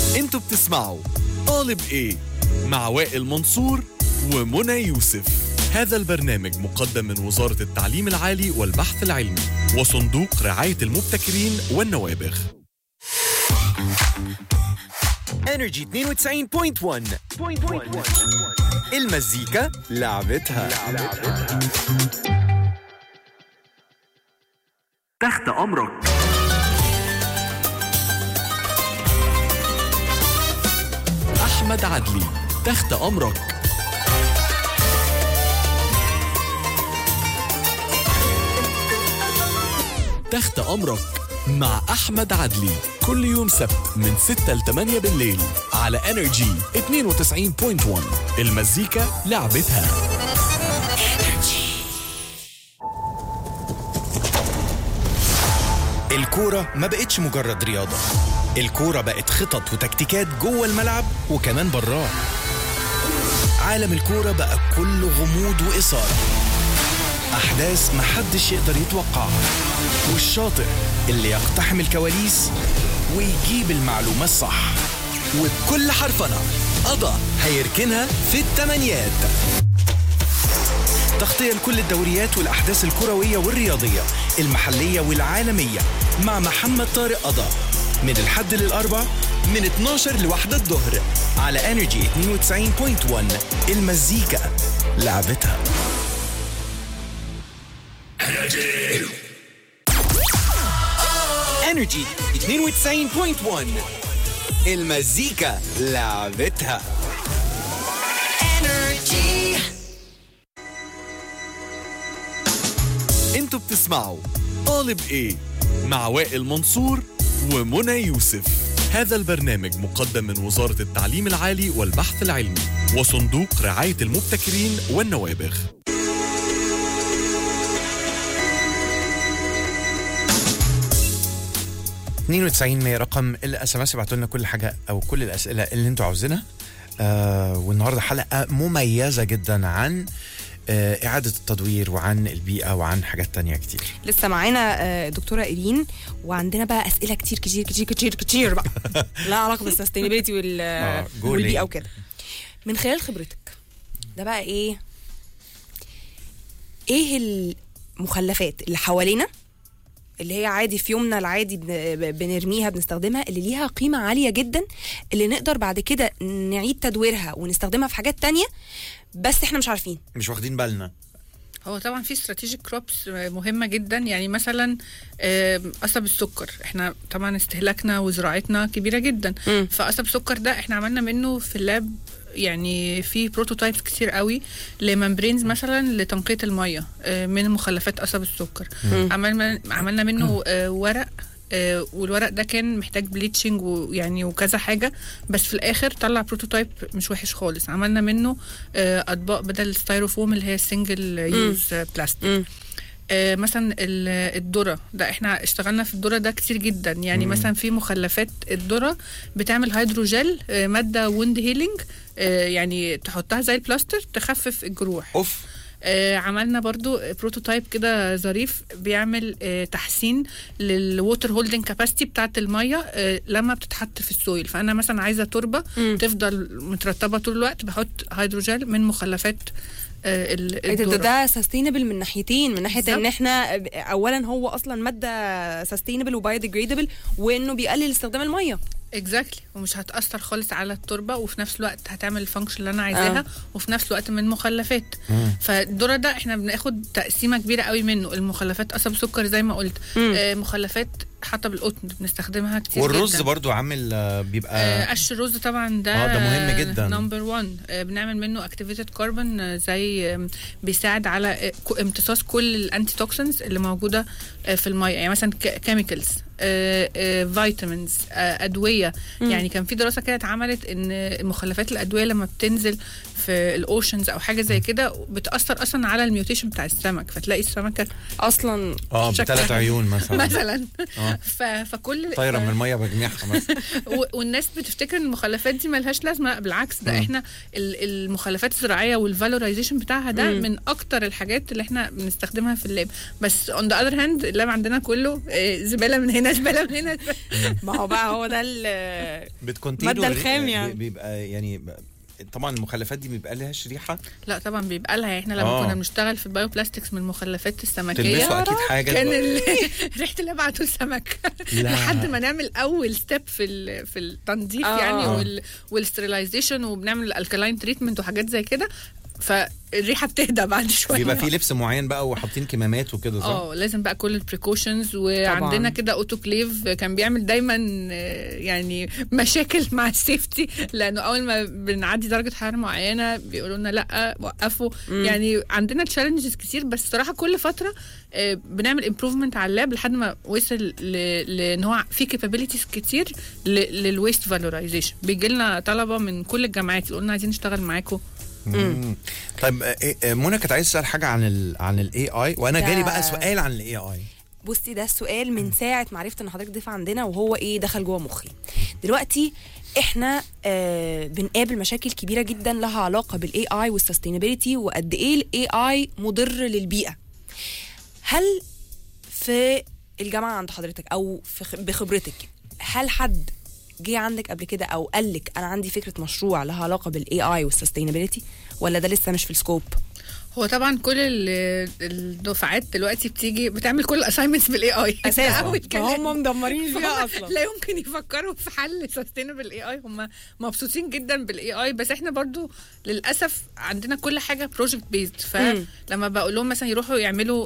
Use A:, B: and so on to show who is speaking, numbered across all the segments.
A: انتوا بتسمعوا طالب ايه مع وائل منصور ومنى يوسف هذا البرنامج مقدم من وزارة التعليم العالي والبحث العلمي وصندوق رعاية المبتكرين والنوابغ
B: انرجي 92.1 المزيكا لعبتها
A: تحت أمرك أحمد عدلي تحت أمرك تحت أمرك مع أحمد عدلي كل يوم سبت من 6 ل 8 بالليل على انرجي 92.1 المزيكا لعبتها
C: الكورة ما بقتش مجرد رياضة الكورة بقت خطط وتكتيكات جوه الملعب وكمان براه عالم الكورة بقى كله غموض وإثارة أحداث محدش يقدر يتوقعها والشاطر اللي يقتحم الكواليس ويجيب المعلومة الصح
B: وبكل حرفنة قضى هيركنها في التمانيات
C: تغطية لكل الدوريات والأحداث الكروية والرياضية المحلية والعالمية مع محمد طارق قضا من الحد للأربع من 12 لواحدة الظهر على انرجي 92.1 المزيكا لعبتها
B: انرجي 92.1 المزيكا لعبتها
A: انتوا بتسمعوا طالب ايه مع وائل منصور ومنى يوسف هذا البرنامج مقدم من وزارة التعليم العالي والبحث العلمي وصندوق رعاية المبتكرين والنوابغ
C: اتنين وتسعين مية رقم الاس ام اس ابعتوا لنا كل حاجه او كل الاسئله اللي انتوا عاوزينها آه والنهارده حلقه مميزه جدا عن آه اعاده التدوير وعن البيئه وعن حاجات تانية كتير
D: لسه معانا آه، دكتوره ايرين وعندنا بقى اسئله كتير كتير كتير كتير كتير بقى لها علاقه بالسستينابيلتي وال
C: آه، جول
D: والبيئه
C: ليه؟
D: وكده من خلال خبرتك ده بقى ايه ايه المخلفات اللي حوالينا اللي هي عادي في يومنا العادي بن- بنرميها بنستخدمها اللي ليها قيمة عالية جدا اللي نقدر بعد كده نعيد تدويرها ونستخدمها في حاجات تانية بس احنا مش عارفين
C: مش واخدين بالنا
E: هو طبعا في استراتيجيك كروبس مهمه جدا يعني مثلا آم، قصب السكر احنا طبعا استهلاكنا وزراعتنا كبيره جدا
D: مم.
E: فقصب السكر ده احنا عملنا منه في اللاب يعني في بروتوتايبس كتير قوي لممبرينز مثلا لتنقيه الميه آه، من مخلفات قصب السكر عملنا عملنا منه آه، ورق آه، والورق ده كان محتاج بليتشنج ويعني وكذا حاجه بس في الاخر طلع بروتوتايب مش وحش خالص عملنا منه آه، اطباق بدل الستايروفوم اللي هي السنجل يوز بلاستيك
D: مم.
E: آه، مثلا ال- الذره ده احنا اشتغلنا في الذره ده كتير جدا يعني مم. مثلا في مخلفات الذره بتعمل هيدروجel آه، ماده ويند هيلينج يعني تحطها زي البلاستر تخفف الجروح
C: اوف
E: آه، عملنا برضو بروتوتايب كده ظريف بيعمل آه، تحسين للووتر هولدنج كاباسيتي بتاعه الميه آه، لما بتتحط في السويل فانا مثلا عايزه تربه
D: مم.
E: تفضل مترطبه طول الوقت بحط هيدروجel من مخلفات آه، ال-
D: إيه ده- ده
E: الذرة.
D: ده سستينبل من ناحيتين من ناحيه ان
E: بالظبط.
D: احنا اولا هو اصلا ماده سستينبل وبايوديجريدبل وانه بيقلل استخدام الميه
E: اكزاكتلي ومش هتاثر خالص على التربه وفي نفس الوقت هتعمل الفانكشن اللي انا عايزاها
D: آه.
E: وفي نفس الوقت من مخلفات فالذره ده احنا بناخد تقسيمه كبيره قوي منه المخلفات قصب سكر زي ما قلت
D: مم.
E: آه مخلفات حتى بالقطن بنستخدمها كتير
C: والرز
E: جدا.
C: برضو عامل آه، بيبقى
E: آه، قش الرز طبعا ده
C: آه، ده مهم جدا.
E: نمبر 1 بنعمل منه اكتيفيتد كاربون زي آم، بيساعد على آه، كو- امتصاص كل الانتي توكسنز اللي موجوده آه، في الميه يعني مثلا كيميكالز فيتامينز ادويه يعني كان في دراسه كده اتعملت ان مخلفات الادويه لما بتنزل في الاوشنز او حاجه زي كده بتاثر اصلا على الميوتيشن بتاع السمك فتلاقي السمكه
D: اصلا
C: اه
E: شكلها-
C: بثلاث عيون مثلا
E: مثلا
C: اه آه.
E: ف... فكل
C: طايره
E: ف-
C: من الميه بجميعها مثلا
E: و- والناس بتفتكر ان المخلفات دي ملهاش لازمه لا، بالعكس ده احنا ال- المخلفات الزراعيه والفالورايزيشن بتاعها ده من اكتر الحاجات اللي احنا بنستخدمها في اللاب بس اون ذا اذر هاند اللاب عندنا كله آه، زباله من هنا زباله من هنا
D: ما هو بقى هو ده ال-
C: بتكونتينو
D: المادة الخام
C: بي-
D: يعني.
C: بيبقى يعني ب- طبعا المخلفات دي بيبقى لهاش ريحه
E: لا طبعا بيبقى لها احنا لما
C: آه.
E: كنا بنشتغل في البايو بلاستكس من المخلفات السمكيه
C: تلبسوا اكيد حاجه
E: كان ال- ريحه اللاب على طول سمك
C: لا.
E: لحد ما نعمل اول ستيب في ال- في التنظيف
D: آه.
E: يعني
C: آه.
E: وال والستريلايزيشن وبنعمل الكلاين تريتمنت وحاجات زي كده فالريحه بتهدى بعد شويه
C: بيبقى في لبس معين بقى وحاطين كمامات وكده صح؟
E: اه لازم بقى كل البريكوشنز وعندنا
D: طبعاً.
E: كده اوتوكليف كان بيعمل دايما آه، يعني مشاكل مع السيفتي لانه اول ما بنعدي درجه حراره معينه بيقولوا لنا لا وقفوا يعني عندنا تشالنجز كتير بس صراحه كل فتره آه، بنعمل امبروفمنت على اللاب لحد ما وصل ل- لان هو في كابابيلتيز كتير للويست فالورايزيشن بيجي لنا طلبه من كل الجامعات يقولوا لنا عايزين نشتغل معاكم
C: مم. طيب آه، آه، منى كانت عايز تسال حاجه عن ال عن الاي اي وانا
D: ده-
C: جالي بقى سؤال عن الاي اي
D: بصي ده السؤال من ساعه ما عرفت ان حضرتك ضيف عندنا وهو ايه دخل جوه مخي دلوقتي احنا آه بنقابل مشاكل كبيره جدا لها علاقه بالاي اي والسستينابيلتي وقد ايه الاي اي مضر للبيئه هل في الجامعه عند حضرتك او في خ- بخبرتك هل حد جه عندك قبل كده او قال لك انا عندي فكره مشروع لها علاقه بالاي اي والسستينابيلتي ولا ده لسه مش في السكوب
E: هو طبعا كل ال- الدفعات دلوقتي بتيجي بتعمل كل الاساينمنتس بالاي اي
D: هم مدمرين
E: لا يمكن يفكروا في حل سستينبل اي اي هم مبسوطين جدا بالاي اي بس احنا برضو للاسف عندنا كل حاجه بروجكت بيزد فلما بقول لهم مثلا يروحوا يعملوا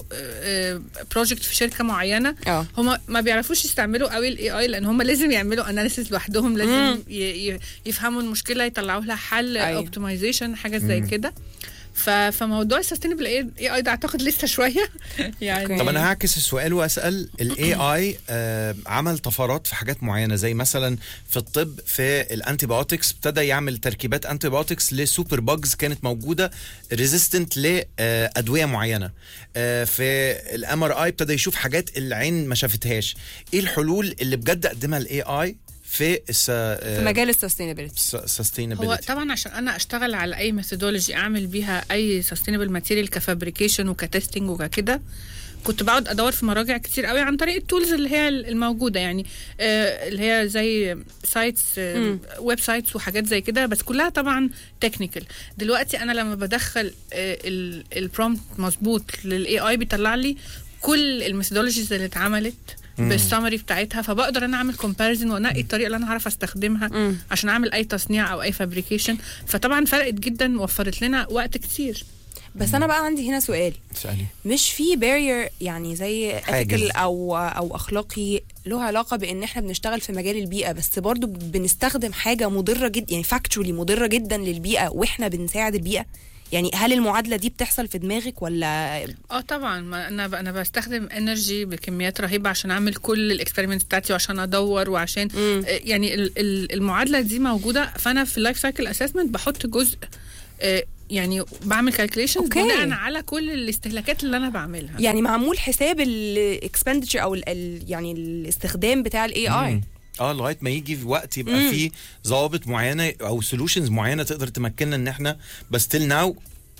E: بروجكت في شركه معينه
D: اه
E: هم ما بيعرفوش يستعملوا قوي الاي اي لان هم لازم يعملوا اناليسيس لوحدهم لازم ي- ي- يفهموا المشكله يطلعوا لها حل
D: أيوة.
E: اوبتمايزيشن حاجه زي كده ف- فموضوع السستينبل اي اي ده اعتقد لسه شويه يعني
D: أوكي.
C: طب انا هعكس السؤال واسال الاي اي عمل طفرات في حاجات معينه زي مثلا في الطب في الانتي بايوتكس ابتدى يعمل تركيبات انتي بايوتكس لسوبر باجز كانت موجوده ريزيستنت لادويه معينه آه، في الام ار اي ابتدى يشوف حاجات العين ما شافتهاش ايه الحلول اللي بجد قدمها الاي اي في
D: في مجال السستينابيلتي
E: هو
C: السستينابيلتي
E: طبعا عشان انا اشتغل على اي ميثودولوجي اعمل بيها اي سستينبل ماتيريال كفابريكيشن وكتستنج وكده كنت بقعد ادور في مراجع كتير قوي عن طريق التولز اللي هي الموجوده يعني آه اللي هي زي سايتس آه ويب سايتس وحاجات زي كده بس كلها طبعا تكنيكال دلوقتي انا لما بدخل آه البرومبت مظبوط للاي اي بيطلع لي كل الميثودولوجيز اللي اتعملت بالسمري بتاعتها فبقدر انا اعمل كومباريزن وانقي الطريقه اللي انا هعرف استخدمها
D: مم.
E: عشان اعمل اي تصنيع او اي فابريكيشن فطبعا فرقت جدا وفرت لنا وقت كتير
D: بس انا بقى عندي هنا سؤال
C: اسالي
D: مش في بارير يعني زي
C: حاجز.
D: ethical او او اخلاقي له علاقه بان احنا بنشتغل في مجال البيئه بس برضو بنستخدم حاجه مضره جدا يعني فاكتشولي مضره جدا للبيئه واحنا بنساعد البيئه يعني هل المعادله دي بتحصل في دماغك ولا
E: اه طبعا ما انا ب- انا بستخدم انرجي بكميات رهيبه عشان اعمل كل الاكسبيرمنت بتاعتي وعشان ادور وعشان
D: مم.
E: آه، يعني ال- ال- المعادله دي موجوده فانا في اللايف سايكل اسسمنت بحط جزء آه، يعني بعمل كالكوليشنز
D: أوكي.
E: بناء على كل الاستهلاكات اللي انا بعملها
D: يعني معمول حساب الاكسبندتشر او ال ال يعني الاستخدام بتاع الاي اي
C: اه لغايه ما يجي في وقت يبقى
D: مم.
C: فيه ضوابط معينه او سولوشنز معينه تقدر تمكننا ان احنا بس تيل ناو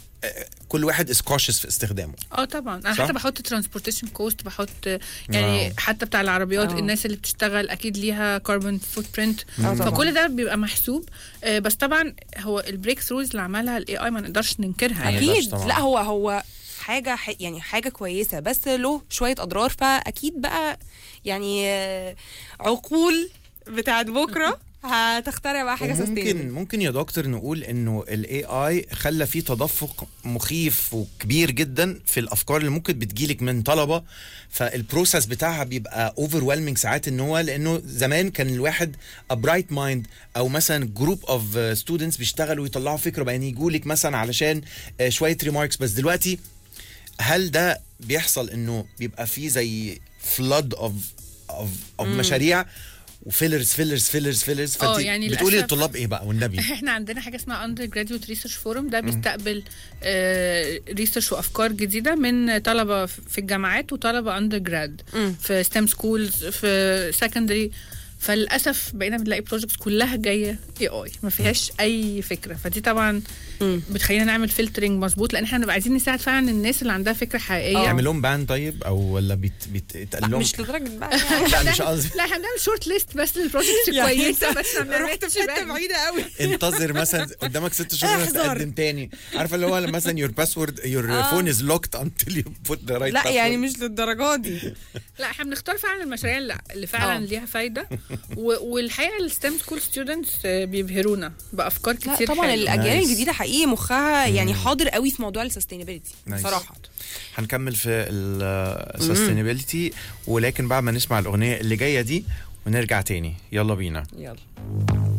C: كل واحد از كوشس في استخدامه
E: اه طبعا انا
C: صح؟
E: حتى بحط ترانسبورتيشن كوست بحط آه، يعني
C: واو.
E: حتى بتاع العربيات
D: آه.
E: الناس اللي بتشتغل اكيد ليها كاربون فوت برنت
D: آه طبعاً.
E: فكل ده بيبقى محسوب آه، بس طبعا هو البريك ثروز اللي عملها الاي اي ما نقدرش ننكرها يعني
C: نقدرش
D: اكيد
C: طبعاً.
D: لا هو هو حاجه ح- يعني حاجه كويسه بس له شويه اضرار فاكيد بقى يعني آه، عقول بتاعت بكره هتخترع بقى حاجه
C: ممكن
D: sustainable.
C: ممكن يا دكتور نقول انه الاي اي خلى فيه تدفق مخيف وكبير جدا في الافكار اللي ممكن بتجيلك من طلبه فالبروسيس بتاعها بيبقى اوفر ساعات ان هو لانه زمان كان الواحد برايت مايند او مثلا جروب اوف ستودنتس بيشتغلوا ويطلعوا فكره بعدين يجولك مثلا علشان آه، شويه ريماركس بس دلوقتي هل ده بيحصل انه بيبقى فيه زي فلود اوف اوف اوف مشاريع وفيلرز فيلرز فيلرز فيلرز
E: آه،
C: فانت
E: يعني
C: بتقولي
E: للأسف-
C: للطلاب ايه بقى والنبي
E: احنا عندنا حاجه اسمها اندر جراديويت ريسيرش فورم ده بيستقبل ريسيرش وافكار جديده من طلبه في الجامعات وطلبه اندر جراد في ستيم سكولز في سكندري فللاسف بقينا بنلاقي بروجكتس كلها جايه اي اي ما فيهاش اي فكره فدي طبعا بتخلينا نعمل فلترنج مظبوط لان احنا بنبقى عايزين نساعد فعلا الناس اللي عندها فكره حقيقيه
C: تعمل لهم بان طيب او ولا بيت بيتقال لهم
D: مش لدرجه بقى يعني
C: لا مش قصدي
E: لا احنا بنعمل شورت ليست بس للبروجكتس
D: يعني
E: كويسه
D: انت
E: بس ما
D: رحت
E: بنعملش
D: في حته
E: بقى.
D: بعيده قوي
C: انتظر مثلا قدامك ست شهور
D: احذر.
C: تقدم تاني عارفه اللي هو مثلا يور باسورد يور فون از لوكد انتل يو بوت ذا رايت
D: لا يعني مش للدرجه دي
E: لا احنا بنختار فعلا المشاريع اللي- اللي فعلا
D: آه.
E: ليها فايده و- والحقيقه الستيم سكول ستودنتس بيبهرونا بافكار
D: لا
E: كتير
D: طبعا
E: حلوة.
D: الاجيال
C: Nice.
D: الجديده حقيقي مخها يعني حاضر قوي في موضوع السستينابيلتي
C: Nice.
D: بصراحه
C: هنكمل في السستينابيلتي ولكن بعد ما نسمع الاغنيه اللي جايه دي ونرجع تاني يلا بينا
D: يلا